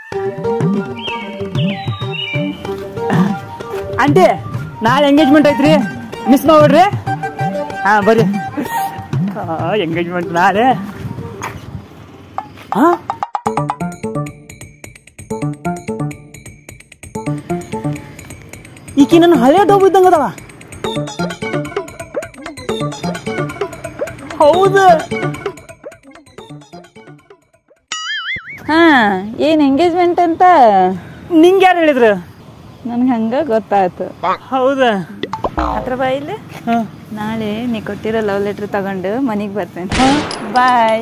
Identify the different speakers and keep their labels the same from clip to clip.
Speaker 1: Aunty ನಾಳೆ engagement ಐತ್ರಿ miss ಮಾಡ್ಬೇಡ್ರಿ ಹಾ ಬರ್ರಿ ಎಂಗೇಜ್ಮೆಂಟ್ ನಾಳೆ ಹಾ ಈಕಿ ನನ್ನ ಹಳೆ ಡೋಬ್ ಇದ್ದಂಗ ಅದಾವ ಹೌದು
Speaker 2: ಹಾ ಏನ್ ಎಂಗೇಜ್ಮೆಂಟ್ ಅಂತ
Speaker 1: ನಿಂಗೆ ಯಾರು ಹೇಳಿದ್ರು
Speaker 2: ನನ್ಗೆ ಹಂಗ ಗೊತ್ತಾಯ್ತು
Speaker 1: ಹೌದಾ
Speaker 2: ಹತ್ರ ಬಾಯಿಲೆ
Speaker 1: ಹಾ
Speaker 2: ನಾಳೆ ನೀ ಕೊಟ್ಟಿರೋ ಲವ್ ಲೆಟರ್ ತಗೊಂಡು ಮನೆಗೆ ಬರ್ತೇನೆ ಬಾಯ್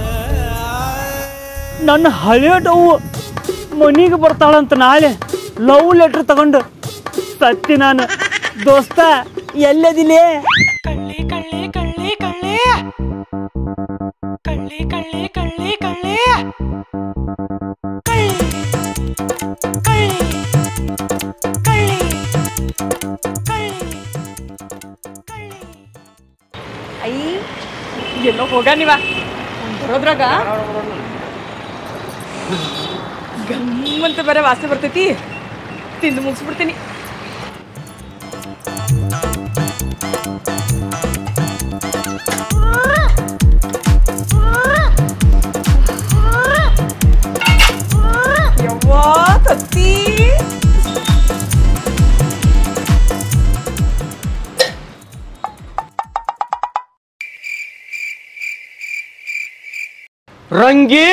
Speaker 1: ನನ್ನ ಹಳೆ ಡವ್ ಮನಿಗೆ ಬರ್ತಾಳಂತ ನಾಳೆ ಲವ್ ಲೆಟರ್ ತಗೊಂಡು ಸತ್ತಿ ನಾನು ದೋಸ್ತ ಎಲ್ಲದಿಲೇ
Speaker 3: ಕಳ್ಳಿ ಕಳ್ಳಿ ಕಳ್ಳಿ ಕಳ್ಳಿ ಕಳ್ಳಿ ಕಳ್ಳಿ ಕಳ್ಳಿ ಕಳ್ಳಿ ಕಳ್ಳಿ ಕಳ್ಳಿ ಕಳ್ಳಿ ಕಳ್ಳಿ
Speaker 2: ಐ ಎಲ್ಲೋ ಹೋಗ ನೀವ ಬರೋದ್ರಾಗ ಗಮ್ಮಂತ ಬರೋ ವಾಸನೆ ಬರ್ತೈತಿ ತಿಂದು ಮುಗಿಸ್ಬಿಡ್ತೀನಿ ಯವ್ವಾ ತತ್ತಿ
Speaker 4: ರಂಗಿ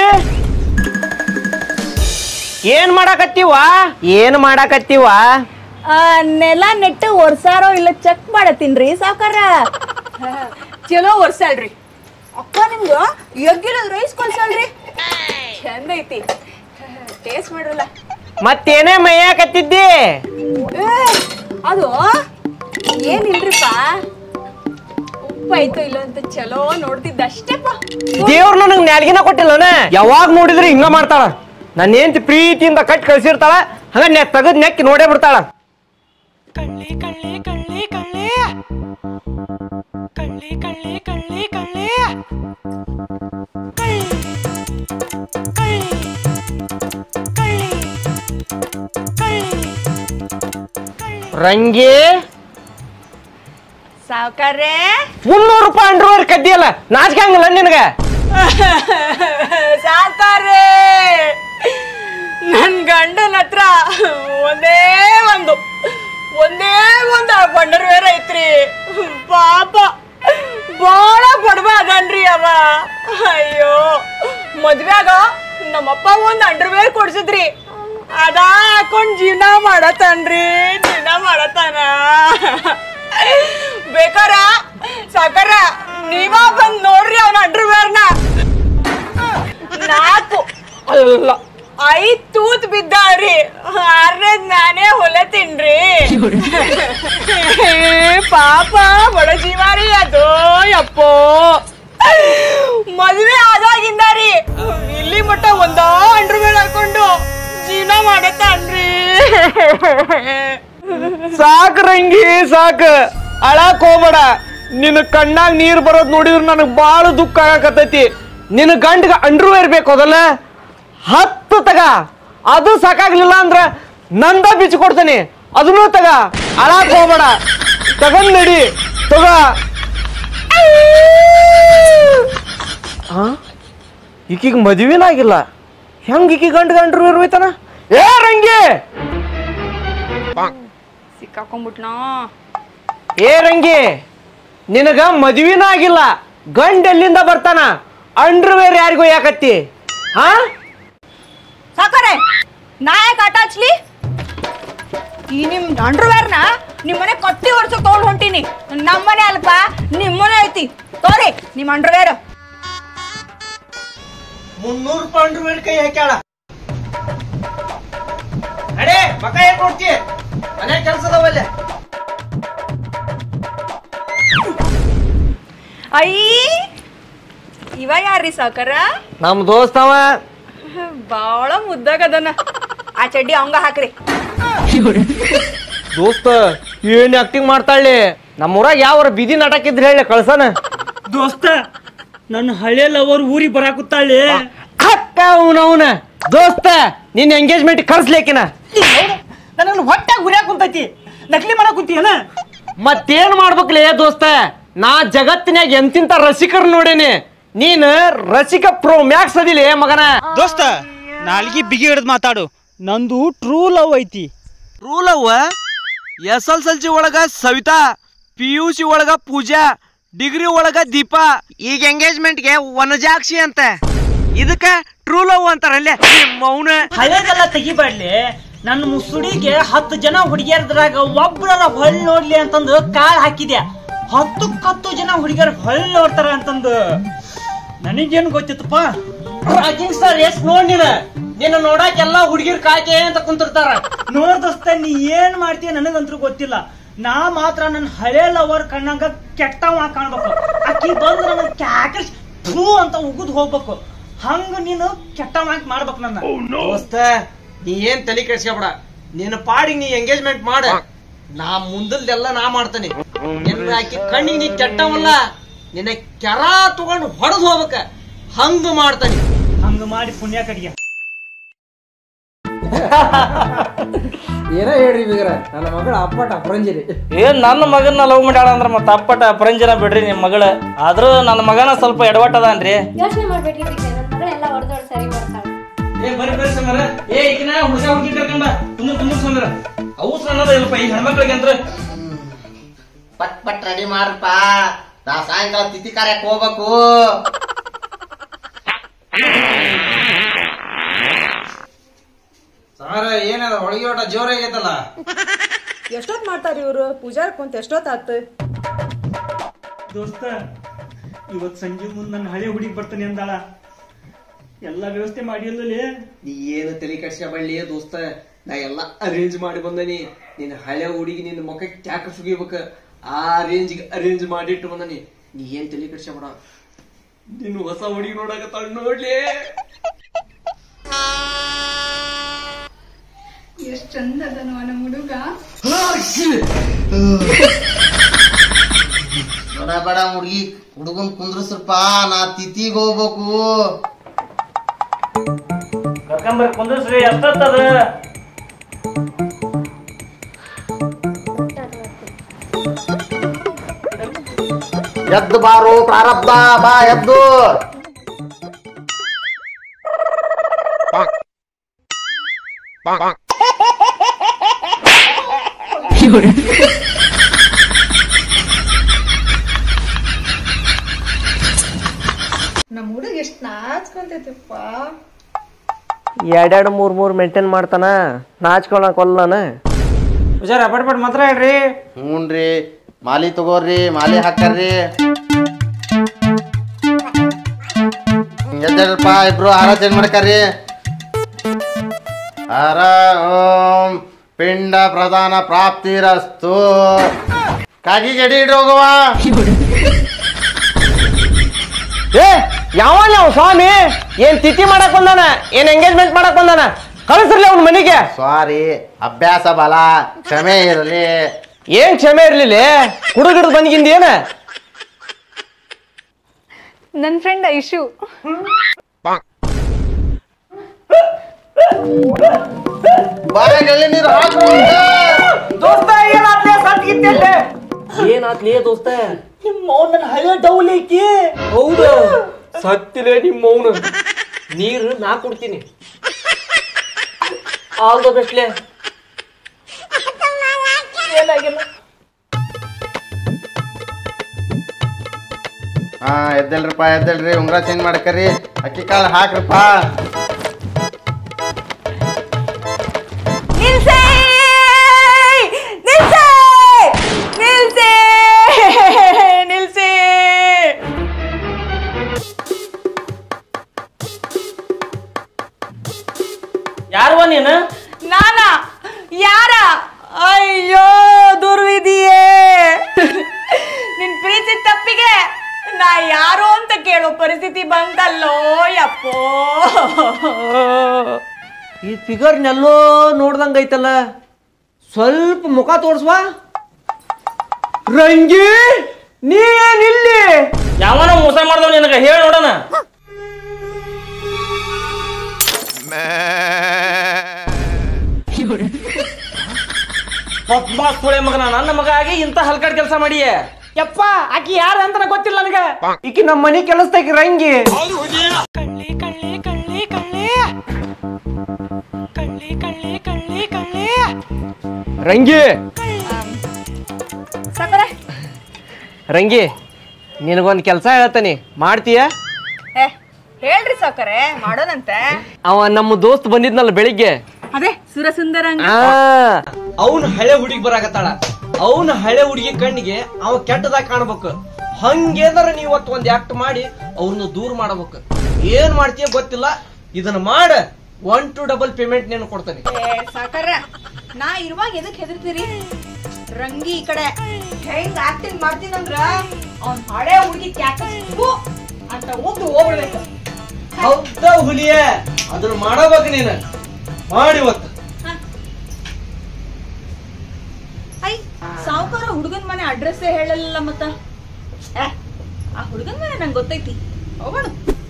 Speaker 4: ಏನ್ ಮಾಡಾಕತ್ತೀವ ಏನ್ ಮಾಡಾಕತ್ತೀವ
Speaker 2: ಆ, ನೆಲ ನೆಟ್ಟು ಒರ್ಸಾರೋ ಇಲ್ಲ ಚೆಕ್ ಮಾಡತ್ತೀನ್ರಿ ಸಾವ್ಕಾರ ಚಲೋ ಒರ್ಸಲ್ರಿ ಅಕ್ಕ ನಿಮ್ದು ಎಗ್ಗಿರೋದ್ ರೈಸ್ ಕೊಲ್ಸಲ್ರಿ ಚಂದ ಐತಿ ಟೇಸ್ಟ್ ಮಾಡ್ರಲ್ಲ
Speaker 4: ಮತ್ತೇನೇ ಮೈಯಾಕತ್ತಿದ್ದಿ
Speaker 2: ಏ, ಅದು ಏನಿಲ್ರಿಪ್ಪ ಉಪ್ಪಾಯ್ತು ಇಲ್ಲ ಅಂತ ಚಲೋ ನೋಡ್ತಿದ್ದ ಅಷ್ಟೇಪ್ಪ
Speaker 4: ದೇವ್ರ ನನಗ್ ನ್ಯಾಲ್ಗಿನ ಕೊಟ್ಟಿಲ್ಲನ ಯಾವಾಗ ನೋಡಿದ್ರೆ ಹಿಂಗ ಮಾಡ್ತಾಳ ನನ್ನ ಹೆಂಡತಿ ಪ್ರೀತಿಯಿಂದ ಕಟ್ ಕಳ್ಸಿರ್ತಾಳ ಹಂಗ ನೆ ತೆಗದ್ ನೆಕ್ಕಿ ನೋಡೇ ಬಿಡ್ತಾಳ
Speaker 3: ಕಳ್ಳಿ ಕಳ್ಳಿ ಕಳ್ಳಿ ಕಳ್ಳಿ ಕಳ್ಳಿ ಕಳ್ಳಿ ಕಳ್ಳಿ ಕಳ್ಳಿ ಕಳ್ಳಿ ಕಳ್ಳಿ ಕಳ್ಳಿ ಕಳ್ಳಿ
Speaker 4: ರಂಗಿ
Speaker 2: ಸಾವ್ಕಾರ್ರೆ
Speaker 4: ಮುನ್ನೂರು ರೂಪಾಯಿ ಅಂಡ್ರವೇರ್ ಕದ್ದಿಯಲ್ಲ ನಾಚಿಕೆ ಹಂಗಲ್ಲ ನಿನಗ
Speaker 2: ಸಾವ್ಕಾರ್ರೆ ನನ್ ಗಂಡನ ಹತ್ರ ಒಂದೇ ಒಂದು ಒಂದೇ ಒಂದು ಬಂಡರ್ವೇರ್ ಐತ್ರಿ ಪಾಪ ಬಾಳ ಬಡವ ಅದನ್ರಿ ಅವ ಅಯ್ಯೋ ಮದ್ವ್ಯಾಗ ನಮ್ಮಪ್ಪ ಒಂದ್ ಅಂಡರ್ವೇರ್ ಕೊಡ್ಸಿದ್ರಿ ಅದ ಹಾಕೊಂಡ್ ಜೀವನ ಮಾಡತಾನ್ರಿ ಜೀವನ ಮಾಡತಾನ ಬೇಕಾರ ಸಾಕಾರ ನೀವ ಬಂದ್ ನೋಡ್ರಿ ಅವನ ಅಂಡರ್ವೇರ್ನ ನಾಲ್ಕು ಅಲ್ಲ ಐದ್ ತೂತ್ ಬಿದ್ದಾವ್ರಿ ಆರನೇದ್ ನಾನೇ ಹೊಲ ತಿನ್ರಿ ಪಾಪ ಬಡ ಜೀವಾರಿ ಅದು ಯಪ್ಪೋ ಮದ್ವೆ ಆದಾಗಿಂದ ರೀ ಇಲ್ಲಿ ಮಟ್ಟ ಒಂದ ಅಂಡರ್ವೇರ್ ಹಾಕೊಂಡು ಜೀವನ ಮಾಡತ್ತಾನ್ರಿ
Speaker 4: ಸಾಕ್ ರಂಗಿ ಸಾಕ್ ಅಳಾಕ್ ಹೋಗ್ಬೇಡ ನಿನ್ನ ಕಣ್ಣಾಗ ನೀರ್ ಬರೋದ್ ನೋಡಿದ್ರ ನನಗ್ ಬಾಳ ದುಃಖ ಆಗಕತ್ತೈತಿ ನಿನ್ನ ಗಂಡಗ ಅಂಡರ್ವೇರ್ ಬೇಕು ಅದಲ್ಲ ಹತ್ತು ತಗ ಅದು ಸಾಕಾಗ್ಲಿಲ್ಲ ಅಂದ್ರ ನಂದ ಬಿಚ್ಚಿ ಕೊಡ್ತೇನೆ ಅದನ್ನೂ ತಗ ಅಳಾಕ್ ಹೋಗ್ಬೇಡ ತಗೊಂಡ್ ನಡಿ ತಗ ಹಾ ಈಕಿಗ್ ಮದುವೆನ ಆಗಿಲ್ಲ ಹೆಂಗ್ ಈಕಿ ಗಂಡ ಅಂಡರ್ವೇರ್ ಹೋಯ್ತಾನ ಏ ರಂಗಿ
Speaker 2: ಸಿಕ್ಕಾಕೊಂಡ್ಬಿಟ್ನಾ
Speaker 4: ಏ ರಂಗಿ ನಿನಗ ಮದುವಿನ ಆಗಿಲ್ಲ ಗಂಡ ಎಲ್ಲಿಂದ ಬರ್ತಾನ ಅಂಡರ್ವೇರ್ ಯಾರಿಗೂ ಯಾಕತ್ತಿ ಹಾ
Speaker 2: ಸಾಕಾರೆ ನಾ ಯಾಕೆ ಆಟ ಹಚ್ಲಿ ಈ ನಿಮ್ ಅಂಡರ್ವೇರ್ನ ನಿಮ್ಮನೆ ಕತ್ತಿ ಹೊಡ್ಸಕ್ ತಗೊಂಡ್ ಹೊಂಟೀನಿ ನಮ್ಮನೆ ಅಲ್ಪ ನಿಮ್ಮನೆ ಐತಿ ತೋರಿ ನಿಮ್ ಅಂಡರ್ವೇರ್
Speaker 4: ಮುನ್ನೂರು ರೂಪಾಯಿ ಅಂಡರ್ವೇರ್ ಕೈ ಹಾಕ್ಯಾಳ ಅಡೇ ಮಕ ಏನ್ ನೋಡ್ತಿ ಮನೆ ಕೆಲ್ಸದವಲ್ಲ
Speaker 2: ಐ ಇವ ಯಾರ್ರಿ ಸಾಕಾರ
Speaker 4: ನಮ್ ದೋಸ್ತವ
Speaker 2: ಬಾಳ ಮುದ್ದಾಗದನ ಆ ಚಡ್ಡಿ ಅವಂಗ ಹಾಕ್ರಿ
Speaker 4: ದೋಸ್ತ ಏನ್ ಆಕ್ಟಿಂಗ್ ಮಾಡ್ತಾಳೆ ನಮ್ಮೂರಾಗ ಯಾವರ ಬೀದಿ ನಾಟಕ ಇದ್ರೆ ಹೇಳಿ ಕಳ್ಸನ
Speaker 1: ದೋಸ್ತ ನನ್ನ ಹಳೆ ಲವರ್ ಊರಿಗೆ ಬರಾಕುತ್ತಾಳೆ
Speaker 4: ಅಕ್ಕ ಅವನವನ ದೋಸ್ತ ನಿನ್ನ ಎಂಗೇಜ್ಮೆಂಟ್ ಕರ್ಸ್ಲೇಕಿನ
Speaker 1: ನನಗೆ ಹೊಟ್ಟೆ ಗುರಿಯಾಕ ಕುಂತೈತಿ ನಕಲಿ ಮಾಡಕ್ ಕುಂತೀಯನ
Speaker 4: ಮತ್ತೇನ್ ಮಾಡ್ಬೇಕ್ಲೇ ದೋಸ್ತ ನಾ ಜಗತ್ತಿನ್ಯಾಗ ಎಂತಿಂತ ರಸಿಕರ್ ನೋಡೇನಿ ನೀನ್ ರಸಿಕ ಪ್ರೋ ಮ್ಯಾಕ್ಸ್ ಅದಿಲೇ ಮಗನ
Speaker 5: ದೋಸ್ತ ನಾಲ್ಗಿ ಬಿಗಿ ಹಿಡಿದು ಮಾತಾಡು ನಂದು ಟ್ರೂ ಲವ್ ಐತಿ
Speaker 4: ರೂಲ್ ಅವ್ವ ಎಸ್ ಎಲ್ ಎಲ್ ಸಿ ಒಳಗ ಸವಿತಾ ಪಿ ಯು ಸಿ ಒಳಗ ಪೂಜಾ ಡಿಗ್ರಿ ಒಳಗ ದೀಪಾ ಈಗ ಎಂಗೇಜ್ಮೆಂಟ್ಗೆ ವನಜಾಕ್ಷಿ ಅಂತ ಇದಕ್ಕ ಟ್ರೂ ಲವ್ ಅಂತಾರಲ್ಲೇ ಮೌನ
Speaker 1: ಹಳೇದೆಲ್ಲ ತೆಗಿಬೇಡ್ಲಿ ನನ್ನ ಮುಸುಡಿಗೆ ಹತ್ತು ಜನ ಹುಡುಗಿಯರದ್ರಾಗ ಒಬ್ರರ ಹೊಳ್ ನೋಡ್ಲಿ ಅಂತಂದು ಕಾಳ್ ಹಾಕಿದೆ ಹತ್ತು ಹತ್ತು ಜನ ಹುಡುಗಿಯರ್ ಹೊಳ್ ನೋಡ್ತಾರ ಅಂತಂದು ನನಗೇನು ಗೊತ್ತಿತ್ತಪ್ಪ
Speaker 4: ರಾಕಿಂಗ್ ಸ್ಟಾರ್ ಎಷ್ಟ್ ನೋಡ್ ನೀನ ನಿನ್ನ ನೋಡಕ್ ಎಲ್ಲಾ ಹುಡುಗಿರ್ ಕಾಕೆ ಅಂತ ಕುಂತಿರ್ತಾರ
Speaker 1: ನೋಡ್ ದೋಸ್ತ ನೀ ಏನ್ ಮಾಡ್ತೀಯ ನನಗಂತೂ ಗೊತ್ತಿಲ್ಲ ನಾ ಮಾತ್ರ ನನ್ನ ಹಳೆ ಲವರ್ ಕಣ್ಣಾಗ ಕೆಟ್ಟವ ಕಾಣ್ಬೇಕು ಅಕ್ಕಿ ಬಂದು ನನ್ನ ಕ್ಯಾಕಸ್ ಥೂ ಅಂತ ಉಗಿದ್ ಹೋಗ್ಬೇಕು ಹಂಗ ನೀನು ಕೆಟ್ಟವ ಮಾಡ್ಬೇಕು ನನ್ನ
Speaker 4: ದೋಸ್ತ ನೀ ಏನ್ ತಲೆ ಕೆಡ್ಸ್ಕೊಬೇಡ ನಿನ್ನ ಪಾಡಿಗೆ ನೀ ಎಂಗೇಜ್ಮೆಂಟ್ ಮಾಡ ನಾ ಮುಂದಲ್ದೆಲ್ಲ ನಾ ಮಾಡ್ತೇನೆ ನಿನ್ನ ಆಕಿ ಕಣ್ಣಿಗೆ ನೀ ಕೆಟ್ಟವಲ್ಲ ನಿನ್ನ ಕೆರ ತಗೊಂಡು ಹೊಡೆದು ಹೋಗ್ಬೇಕ ಹಂಗ ಮಾಡ್ತಾನೆ
Speaker 1: ಹಂಗ ಮಾಡಿ ಪುಣ್ಯ ಕಡಿಗೆ
Speaker 6: ಏನೋ ಹೇಳ್ರಿ ಬೀಗ್ರ ನನ್ನ ಮಗಳ ಅಪ್ಪಟ ಅಪರಂಜಿರಿ
Speaker 7: ಏನ್ ನನ್ನ ಮಗನ ಲವ್ ಮಾಡ್ಯಾಳ ಅಂದ್ರ ಮತ್ತೆ ಅಪ್ಪಟ ಅಪರಂಜನ ಬಿಡ್ರಿ ನಿಮ್ ಮಗಳ ಆದ್ರೂ ನನ್ನ ಮಗನ ಸ್ವಲ್ಪ ಎಡವಟ್ಟದಾನ್ರಿ
Speaker 8: ಯೋಚನೆ ಮಾಡ್ಬೇಡ್ರಿ ಬಿಗ್ರೆ ನನ್ನ ಮಗಳೆಲ್ಲ ಹೊಡೆದೋಡ್ ಸರಿ ಮಾಡ್ತಾಳೆ
Speaker 7: ಏ ಬರ್ರಿ ಬರ್ರಿ ಸಂದ್ರ ಏ ಈಗಿನ ಹುಡುಗ ಹುಡುಗಿ ಕರ್ಕೊಂಡ ತುಂಬ ತುಂಬ ಸಂದ್ರ ಅವು ಸಣ್ಣದ ಇಲ್ಲಪ್ಪ ಈ ಹೆಣ್ಮಕ್ಳಿಗೆ ಅಂದ್ರ
Speaker 9: ಪಟ್ ಪಟ್ ರೆಡಿ ಮಾಡ್ರಪ್ಪ ನಾ ಸಾಯಂಕಾಲ ತಿಥಿ ಕಾರ್ಯಕ್ಕೆ ಹೋಗ್ಬೇಕು
Speaker 6: ಸಾರ ಏನದ ಹೊಳಗಿ ಓಟ ಜೋರಾಗೈತಲ್ಲ
Speaker 2: ಎಷ್ಟೊತ್ ಮಾಡ್ತಾರ ಇವ್ರು ಪೂಜಾರ್ ಕುಂತ ಎಷ್ಟೊತ್ ಆತ
Speaker 1: ದೋಸ್ತ ಇವತ್ ಸಂಜೆ ಮುಂದ್ ನನ್ನ ಹಳೆ ಹುಡುಗಿ ಬರ್ತಾನೆ ಅಂದಾಳ ಎಲ್ಲ ವ್ಯವಸ್ಥೆ ಮಾಡಿಲ್ಲಲೇ
Speaker 4: ನೀ ಏನು ತಲೆ ಕೆಡ್ಸ್ಕೊಬಳ್ಳಿ ದೋಸ್ತ ನಾ ಎಲ್ಲ ಅರೇಂಜ್ ಮಾಡಿ ಬಂದನಿ ನಿನ್ನ ಹಳೆ ಹುಡುಗಿ ನಿನ್ನ ಮುಖಕ್ಕೆ ಕ್ಯಾಕ ಸುಗಿಬೇಕ ಆ ರೇಂಜ್ಗೆ ಅರೇಂಜ್ ಮಾಡಿಟ್ಟು ಬಂದನಿ ನೀ ಏನ್ ತಲೆ ಕೆಡ್ಸ್ಕೊಬೇಡ ನಿನ್ನ ಹೊಸ ಹುಡುಗಿ ನೋಡಕತ್ತಾಳ ನೋಡ್ಲಿ
Speaker 8: ಎಷ್ಟ್ ಚಂದ ಅದನು ನಮ್ಮ ಹುಡುಗ
Speaker 9: ಬೇಡ ಬೇಡ ಹುಡುಗಿ ಹುಡುಗನ್ ಕುಂದ್ರಸ್ರಪ್ಪ ನಾ ತಿಥಿಗೆ ಹೋಗ್ಬೇಕು
Speaker 7: ಕರ್ಕೊಂಬರ್ ಕುಂದ್ರಸ್ರಿ ಎಷ್ಟೊತ್ತದ
Speaker 9: ಎದ್ದು ಬಾರು ಪ್ರಾರಬ್ಧ ಬಾ ಎದ್ದು
Speaker 2: ನಮ್ ಹುಡುಗ ಎಷ್ಟ್ ನಾಚ್ಕೊಂತೈತಿಪ್ಪ
Speaker 4: ಎರಡೆರಡು ಮೂರ್ ಮೂರ್ ಮೇಂಟೈನ್ ಮಾಡ್ತಾನ ನಾಚ್ಕೊಳಕೊಲ್ಲನ
Speaker 6: ಹುಷಾರ ಪಟ್ ಪಟ್ ಮಾತ್ರ ಹೇಳ್ರಿ
Speaker 9: ಹ್ಞೂನ್ರಿ ಮಾಲಿ ತಗೋರಿ ಮಾಲಿ ಹಾಕರ್ರಿ ಎದ್ದಪ್ಪ ಇಬ್ರು ಹಾರ ಚೇಂಜ್ ಮಾಡ್ಕರ್ರಿ ಹರ ಓಂ ಪಿಂಡ ಪ್ರಧಾನ ಪ್ರಾಪ್ತಿರಸ್ತು ಕಾಗಿ ಗಡಿ ಇಡಿ ಹೋಗುವ
Speaker 4: ಏ ಯಾವ ಯಾವ ಸ್ವಾಮಿ ಏನ್ ತಿಥಿ ಮಾಡಕ್ ಬಂದಾನ ಏನ್ ಎಂಗೇಜ್ಮೆಂಟ್ ಮಾಡಕ್ ಬಂದಾನ ಕಳಿಸ್ರಲಿ ಅವ್ನ ಮನೆಗೆ
Speaker 9: ಸಾರಿ ಅಭ್ಯಾಸ ಬಲ ಕ್ಷಮೆ ಇರಲಿ
Speaker 4: ಏನ್ ಕ್ಷಮೆ ಇರ್ಲಿಲ್ಲ ಹುಡುಗಿಡ್ದು ಬಂದ್ಗಿಂದ ಏನ
Speaker 8: ನನ್ನ ಫ್ರೆಂಡ್ ಐಶು
Speaker 9: ಬಾಯಲ್ಲಿ ನೀರು ಹಾಕ್ರು
Speaker 4: ದೋಸ್ತ ಏನಾತ್ಲೇ ಸತ್ಗಿತ್ತಲ್ಲೇ ಏನಾತ್ಲೇ ದೋಸ್ತ
Speaker 1: ನಿಮ್ಮ ನನ್ನ ಹಳೆ ಡೌಲ್ ಐತಿ
Speaker 4: ಹೌದು ಸತ್ತಿಲೆ ನಿಮ್ಮ ಮೌನ ನೀರು ನಾ ಕೊಡ್ತೀನಿ ಆಲ್ ದ ಬೆಸ್ಟ್ಲೇ
Speaker 9: ಹಾ ಎದ್ದಲ್ರಪ್ಪ ಎದ್ದಲ್ರಿ ಉಂಗ್ರ ಚೇಂಜ್ ಮಾಡ್ಕರಿ ಅಕ್ಕಿ ಕಾಳು ಹಾಕ್ರಪ್ಪ
Speaker 2: ನಿಲ್ಸೇ ನಿಲ್ಸೇ ನಿಲ್ಸೇ ನಿಲ್ಸೇ
Speaker 7: ಯಾರುವ ನೀನು
Speaker 2: ನಾನಾ ಯಾರ ಅಯ್ಯೋ ದುರ್ವಿಧಿಯೇ ನಿನ್ ಪ್ರೀತಿ ತಪ್ಪಿಗೆ ನಾ ಯಾರು ಅಂತ ಕೇಳೋ ಪರಿಸ್ಥಿತಿ ಬಂತಲ್ಲೋ ಯಪ್ಪೋ
Speaker 4: ಈ ಫಿಗರ್ನೆಲ್ಲೋ ನೋಡ್ದಂಗ ಐತಲ್ಲ ಸ್ವಲ್ಪ ಮುಖ ತೋರ್ಸ್ವಾ ರಂಗಿ ನೀ ಏನಿಲ್ಲಿ
Speaker 7: ಯಾವನ ಮೋಸ ಮಾಡ್ದವ್ ನಿನಗ ಹೇಳಿ ನೋಡೋಣ
Speaker 10: ಮೇ
Speaker 7: ಪದ್ಮಾಸ್ ತೊಳೆ ಮಗನ ನನ್ನ ಮಗ ಆಗಿ ಇಂತ ಹಲ್ಕಾಡ್ ಕೆಲಸ ಮಾಡಿ
Speaker 4: ಯಪ್ಪ ಆಕಿ ಯಾರು ಅಂತ ಗೊತ್ತಿಲ್ಲ ನನಗ ಈಕಿ ನಮ್ಮ ಮನಿ ಕೆಲಸದಾಕಿ ರಂಗಿ
Speaker 3: ಕಳ್ಳಿ ಕಳ್ಳಿ ಕಳ್ಳಿ ಕಳ್ಳಿ ಕಳ್ಳಿ ಕಳ್ಳಿ ಕಳ್ಳಿ ಕಳ್ಳಿ
Speaker 4: ರಂಗಿ
Speaker 2: ಸಾಕರೆ
Speaker 4: ರಂಗಿ ನಿನಗೊಂದ್ ಕೆಲಸ ಹೇಳ್ತಾನೆ ಮಾಡ್ತೀಯ
Speaker 2: ಏ ಹೇಳ್ರಿ ಸಾಕರೆ ಮಾಡೋಣಂತೆ
Speaker 4: ಅವ ನಮ್ಮ ದೋಸ್ತ್ ಬಂದಿದ್ನಲ್ಲ ಬೆಳಿಗ್ಗೆ
Speaker 2: ಅದೇ ಸುರಸುಂದರಂಗ
Speaker 4: ಆ
Speaker 7: ಅವನ್ ಹಳೆ ಹುಡುಗಿ ಬರಾಕತ್ತಾಳ ಅವನ ಹಳೆ ಹುಡುಗಿ ಕಣ್ಣಿಗೆ ಅವ ಕೆಟ್ಟದಾಗ ಕಾಣ್ಬೇಕು ಹಂಗೇನಾರ ನೀವ್ ಇವತ್ತು ಒಂದ್ ಆಕ್ಟ್ ಮಾಡಿ ಅವ್ರನ್ನ ದೂರ ಮಾಡಬೇಕು ಏನ್ ಮಾಡ್ತೀಯ ಗೊತ್ತಿಲ್ಲ ಇದನ್ನ ಮಾಡ ಒನ್ ಟು ಡಬಲ್ ಪೇಮೆಂಟ್ ನೀನು ಕೊಡ್ತಾನೆ
Speaker 2: ಏ ಸಾಕರ ನಾ ಇರುವಾಗ ಎದಕ್ ಹೆದರ್ತೀರಿ ರಂಗಿ ಈ ಕಡೆ ಹೆಂಗ್ ಆಕ್ಟಿಂಗ್ ಮಾಡ್ತೀನಂದ್ರ ಅವ್ನ್ ಹಳೆ ಹುಡುಗಿ ಕ್ಯಾಕ ಅಂತ ಹೋಗ್ದು ಹೋಗ್ಬಿಡ್ಬೇಕು
Speaker 7: ಹೌದಾ ಹುಲಿಯ ಅದನ್ನ ಮಾಡಬೇಕು ನೀನು ಮಾಡಿವತ್ತು
Speaker 2: ಐ ಸಾವುಕಾರ ಹುಡುಗನ್ ಮನೆ ಅಡ್ರೆಸ್ಸೇ ಹೇಳಲ್ಲ ಮತ್ತ ಏ ಆ ಹುಡುಗನ್ ಮನೆ ನಂಗೆ ಗೊತ್ತೈತಿ ಹೋಗೋಣ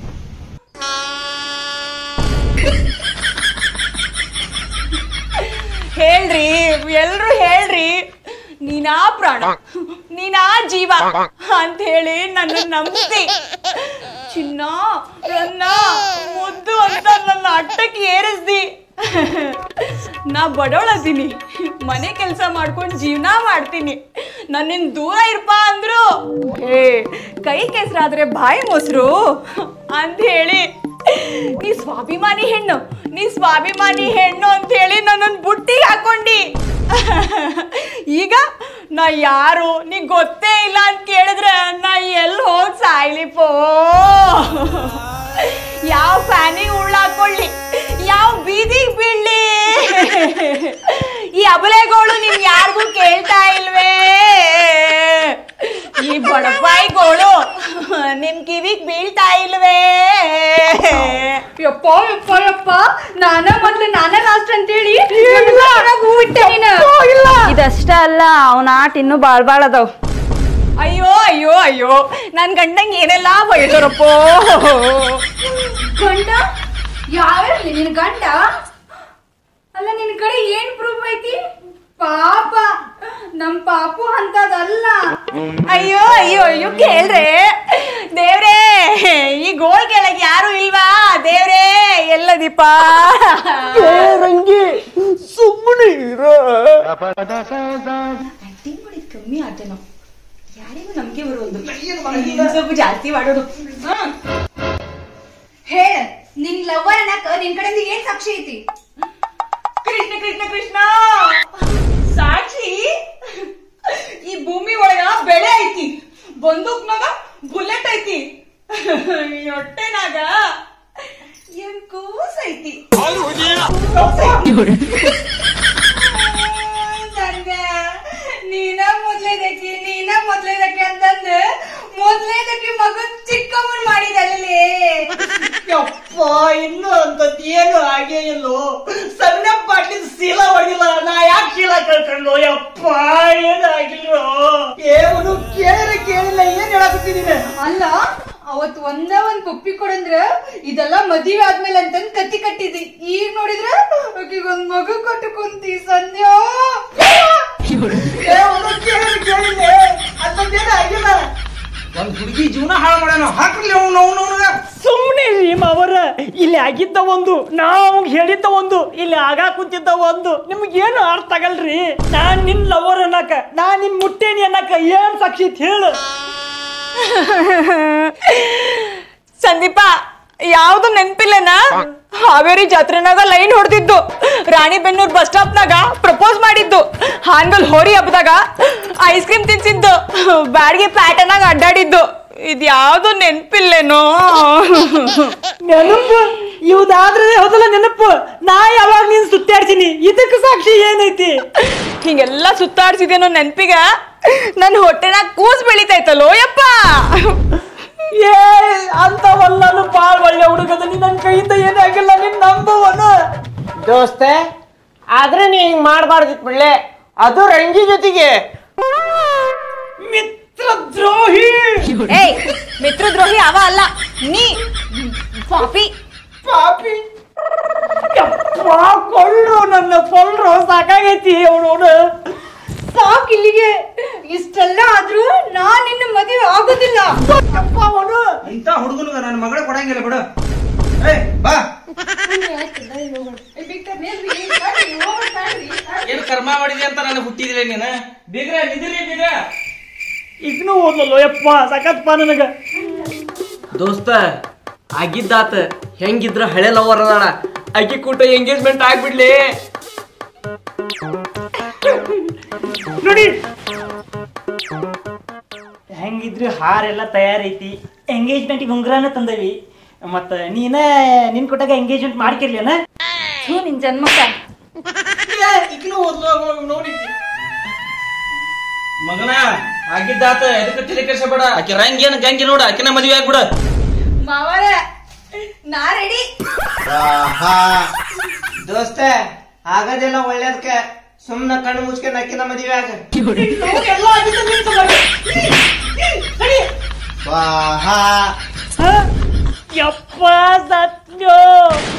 Speaker 2: ಹೇಳ್ರಿ ಎಲ್ರು ಹೇಳ್ರಿ ನೀನಾ ಪ್ರಾಣ ನೀನಾ ಜೀವ ಅಂತ ಹೇಳಿ ನನ್ನ ನಂಬಿಸಿ ಚಿನ್ನ ರನ್ನ ಮುದ್ದು ಅಂತ ನನ್ನ ಅಟ್ಟಕ್ಕೆ ಏರಿಸ್ದಿ ನಾ ಬಡವಳದೀನಿ ಮನೆ ಕೆಲಸ ಮಾಡ್ಕೊಂಡು ಜೀವನ ಮಾಡ್ತೀನಿ ನನ್ನಿನ್ ದೂರ ಇರ್ಪ ಅಂದ್ರು ಏ ಕೈ ಕೆಸರಾದ್ರೆ ಬಾಯಿ ಮೊಸರು ಅಂತ ಹೇಳಿ ನೀ ಸ್ವಾಭಿಮಾನಿ ಹೆಣ್ಣು ನೀ ಸ್ವಾಭಿಮಾನಿ ಹೆಣ್ಣು ಅಂತ ಹೇಳಿ ನನ್ನನ್ನು ಬುಟ್ಟಿಗೆ ಹಾಕೊಂಡಿ ಈಗ ನಾ ಯಾರು ನೀ ಗೊತ್ತೇ ಇಲ್ಲ ಅಂತ ಕೇಳಿದ್ರೆ ನಾ ಎಲ್ಲಿ ಹೋಗಿ ಸಾಯ್ಲಿಪೋ ಯಾವ ಫ್ಯಾನಿಗೆ ಉಳ್ಳಾಕೊಳ್ಳಿ ಯಾವ ಬೀದಿಗೆ ಬೀಳ್ಲಿ ಈ ಅಬಲೆಗಳು ನಿಮ್ ಯಾರಿಗೂ ಕೇಳ್ತಾ ಇಲ್ವೇ ಈ ಬಡಪಾಯಿಗಳು ನಿಮ್ ಕಿವಿಗ್ ಬೀಳ್ತಾ ಇಲ್ವೇ ಯಪ್ಪ ಯಪ್ಪ ಯಪ್ಪ ನಾನ ಮೊದ್ಲು ನಾನ ಲಾಸ್ಟ್ ಅಂತೇಳಿ ಹೂವಿಟ್ಟೆ ನೀನು
Speaker 8: ಇದಷ್ಟ ಅಲ್ಲ ಅವನ ಆಟ ಇನ್ನೂ ಬಾಳ್ ಬಾಳ್ ಅದಾವ್
Speaker 2: ಅಯ್ಯೋ ಅಯ್ಯೋ ಅಯ್ಯೋ ನನ್ ಗಂಡಂಗೆ ಏನೆಲ್ಲ ಬೈತಾರಪ್ಪ
Speaker 8: ಗಂಡ ಯಾವಿರ್ಲಿ ನಿನ್ ಗಂಡ ಅಲ್ಲ ನಿನ್ ಕಡೆ ಏನ್ ಪ್ರೂಫ್ ಐತಿ ಪಾಪ ನಮ್ ಪಾಪು ಅಂತದಲ್ಲ
Speaker 2: ಅಯ್ಯೋ ಅಯ್ಯೋ ಅಯ್ಯೋ ಕೇಳ್ರೆ ದೇವ್ರೇ ಈ ಗೋಳ್ ಕೆಳಗೆ ಯಾರು ಇಲ್ವಾ ದೇವ್ರೇ ಎಲ್ಲ ದೀಪ
Speaker 4: ರಂಗಿ ಸುಮ್ಮನೆ ಇರೋ
Speaker 2: ಆಕ್ಟಿಂಗ್ ಮಾಡಿದ್ ಕಮ್ಮಿ ಆತೇನೋ ಯಾರಿಗೂ ನಂಬಿಕೆ ಬರೋದು ಇನ್ನು ಸ್ವಲ್ಪ ಜಾಸ್ತಿ ಮಾಡೋದು
Speaker 8: ಹೇಳ ನಿನ್ ಲವ್ವರ್ ಅನ್ನಕ ನಿನ್ ಕಡೆಯಿಂದ ಏನ್ ಸಾಕ್ಷಿ ಐತಿ
Speaker 2: ಕೃಷ್ಣ ಕೃಷ್ಣ ಕೃಷ್ಣ ಸಾಕ್ಷಿ ಈ ಭೂಮಿ ಒಳಗ ಬೆಳೆ ಐತಿ ಬಂದೂಕ್ನಾಗ ಬುಲೆಟ್ ಐತಿ ಈ ಹೊಟ್ಟೆನಾಗ ಏನ್ ಕೂಸ್ ಐತಿ ಕೂಸ್ ಐತಿ. ನನ್ಗೆ ನೀನ ಮೊದ್ಲೇದಕ್ಕೆ ನೀನ ಮೊದ್ಲೇದಕ್ಕೆ ಅಂತಂದು ಮೊದ್ಲೇದಕ್ಕೆ ಮಗನ್ ಚಿಕ್ಕಮ್ಮನ್ ಮಾಡಿದಲ್ಲೇ
Speaker 1: ಯಪ್ಪ ಇನ್ನು ಅಂತದ್ ಏನು ಆಗೇ ಇಲ್ಲೋ ಸಣ್ಣ ಪಾಟ್ಲಿದ್ ಶೀಲ ಹೊಡಿಲ್ಲ ನಾ ಯಾಕೆ ಶೀಲ ಕಳ್ಕೊಂಡು ಯಪ್ಪ ಏನಾಗಿಲ್ವೋ ಏನು ಕೇಳಿದ್ರೆ ಕೇಳಿಲ್ಲ ಏನ್ ಹೇಳಕತ್ತಿದೀನಿ
Speaker 8: ಅಲ್ಲ ಅವತ್ ಒಂದ ಒಂದ್ ಪಪ್ಪಿ ಕೊಡಂದ್ರ ಇದೆಲ್ಲ ಮದುವೆ ಆದ್ಮೇಲೆ ಅಂತಂದ್ ಕತ್ತಿ ಕಟ್ಟಿದ್ದಿ ಈಗ ನೋಡಿದ್ರ ಆಕಿಗ್ ಒಂದ್ ಮಗು ಕೊಟ್ಟು ಕುಂತಿ ಸಂಧ್ಯಾ
Speaker 1: ಏನು ಕೇಳಿದ್ರೆ ಕೇಳಿದೆ ಅಂತದ್ದೇನು ಆಗಿಲ್ಲ
Speaker 7: ಒಂದ್ ಹುಡುಗಿ ಜೀವನ ಹಾಳು ಮಾಡೋಣ ಹಾಕ್ಲಿ ಅವ್ನು ಅವ್ನು
Speaker 1: ಸುಮ್ಮನೆ ರೀ ಮಾವರ ಇಲ್ಲಿ ಆಗಿದ್ದ ಒಂದು ನಾವು ಹೇಳಿದ್ದ ಒಂದು ಇಲ್ಲಿ ಆಗ ಕುಂತಿದ್ದ ಒಂದು ನಿಮ್ಗೇನು ಅರ್ಥ ಆಗಲ್ರಿ ನಾನ್ ನಿನ್ ಲವರ್ ಅನ್ನಕ ನಾನ್ ನಿನ್ ಮುಟ್ಟೇನಿ ಅನ್ನಕ ಏನ್ ಸಾಕ್ಷಿ ಐತ್ ಹೇಳು
Speaker 2: ಸಂದೀಪ ಯಾವ್ದು ನೆನ್ಪಿಲ್ಲನ ಹಾವೇರಿ ಜಾತ್ರೆನಾಗ ಲೈನ್ ಹೊಡೆದಿದ್ದು ರಾಣಿಬೆನ್ನೂರ್ ಬಸ್ ಸ್ಟಾಪ್ನಾಗ ಪ್ರಪೋಸ್ ಮಾಡಿದ್ದು ಹಾನ್ಗಲ್ ಹೋರಿ ಹಬ್ಬದಾಗ ಐಸ್ ಕ್ರೀಮ್ ತಿನ್ಸಿದ್ದು ಬ್ಯಾಡ್ಗೆ ಪ್ಯಾಟರ್ನಾಗ ಅಡ್ಡಾಡಿದ್ದು ಇದ್ಯಾವ್ದು ನೆನ್ಪಿಲ್ಲೇನೋ
Speaker 1: ನೆನಪು ಇವ್ದಾದ್ರೆ ಹೌದಲ್ಲ ನೆನಪು ನಾ ಯಾವಾಗ ನೀನ್ ಸುತ್ತಾಡ್ತೀನಿ ಇದಕ್ಕೆ ಸಾಕ್ಷಿ ಏನೈತಿ
Speaker 2: ಹಿಂಗೆಲ್ಲ ಸುತ್ತಾಡ್ಸಿದೇನೋ ನೆನ್ಪಿಗ ನನ್ ಹೊಟ್ಟೆನಾಗ ಕೂಸ್ ಬೆಳಿತೈತಲ್ಲೋ ಯಪ್ಪ
Speaker 1: ಏ ಅಂತವಲ್ಲನು ಬಾಳ್ ಒಳ್ಳೆ ಹುಡುಗದ ನೀ ನನ್ ಕೈಯಿಂದ ಏನಾಗಿಲ್ಲ ನೀನ್ ನಂಬುವನು
Speaker 4: ದೋಸ್ತೆ ಆದ್ರೆ ನೀ ಹಿಂಗ್ ಮಾಡ್ಬಾರ್ದಿತ್ ಬಿಡ್ಲೆ ಅದು ರಂಗಿ ಜೊತೆಗೆ
Speaker 1: ಮಿತ್ರ ದ್ರೋಹಿ
Speaker 2: ಏಯ್ ಮಿತ್ರದ್ರೋಹಿ ಅವ ಅಲ್ಲ ನೀ ಪಾಪಿ
Speaker 1: ಪಾಪಿ ಯಪ್ಪ ಕೊಳ್ಳು ನನ್ನ ಕೊಲ್ರು ಸಾಕಾಗೈತಿ ಅವನವನು
Speaker 8: ಸಾಕ್ ಇಲ್ಲಿಗೆ ಇಷ್ಟೆಲ್ಲ ಆದ್ರೂ ನಾನ್ ನಿನ್ನ ಮದುವೆ ಆಗೋದಿಲ್ಲ
Speaker 6: ಇಂಥ ಹುಡುಗನಿಗ ನನ್ನ ಮಗಳ ಕೊಡಂಗಿಲ್ಲ ಬಿಡು ಏ ಬಾ
Speaker 7: ಏನ್ ಕರ್ಮ ಮಾಡಿದೆ ಅಂತ ನನಗೆ ಹುಟ್ಟಿದ್ರೆ ನೀನು ಬೀಗ್ರ ನಿಂದಿರಿ ಬೀಗ್ರ
Speaker 1: ಈಗನೂ ಓದ್ಲಲ್ಲೋ ಯಪ್ಪ ಸಖತ್ಪ ನನಗ
Speaker 7: ದೋಸ್ತ ಆಗಿದ್ದಾತ ಹೆಂಗಿದ್ರ ಹಳೆ ಲವರ್ ಅದಾಳ ಆಕಿ ಕೂಟ ಎಂಗೇಜ್ಮೆಂಟ್ ಆಗ್ಬಿಡ್ಲಿ
Speaker 1: ನೋಡಿ ಹೆಂಗಿದ್ರು ಹಾರೆಲ್ಲ ತಯಾರೈತಿ ಎಂಗೇಜ್ಮೆಂಟಿಗೆ ಉಂಗ್ರಾನ ತಂದವಿ ಮತ್ತ ನೀನ ನಿನ್ ಕೊಟ್ಟಾಗ ಎಂಗೇಜ್ಮೆಂಟ್ ಮಾಡ್ಕಿರ್ಲೇನ
Speaker 8: ಥೂ ನಿನ್ ಜನ್ಮಕ್ಕ
Speaker 7: ನೋಡಿ ಮಗನ ಆಗಿದ್ದಾತ ಎದಕ್ಕೆ ತಲೆ ಕೆಡಿಸಬೇಡ ಆಕಿ ರಂಗ್ ಏನ್ ಗಂಗಿ ನೋಡ ಆಕಿನ ಮದುವೆ ಆಗ್ಬಿಡ
Speaker 8: ಮಾವರ ನಾ ರೆಡಿ
Speaker 6: ದೋಸ್ತ ಆಗದೆಲ್ಲ ಒಳ್ಳೇದಕ್ಕ ಸುಮ್ನ ಕಣ್ಣು ಮುಚ್ಕೆ ನಕ್ಕಿನ ಮದುವೆ ಆಗ
Speaker 9: ಸ್ವಾಹಾ
Speaker 1: ಯಪ್ಪ ಸತ್ಯೋ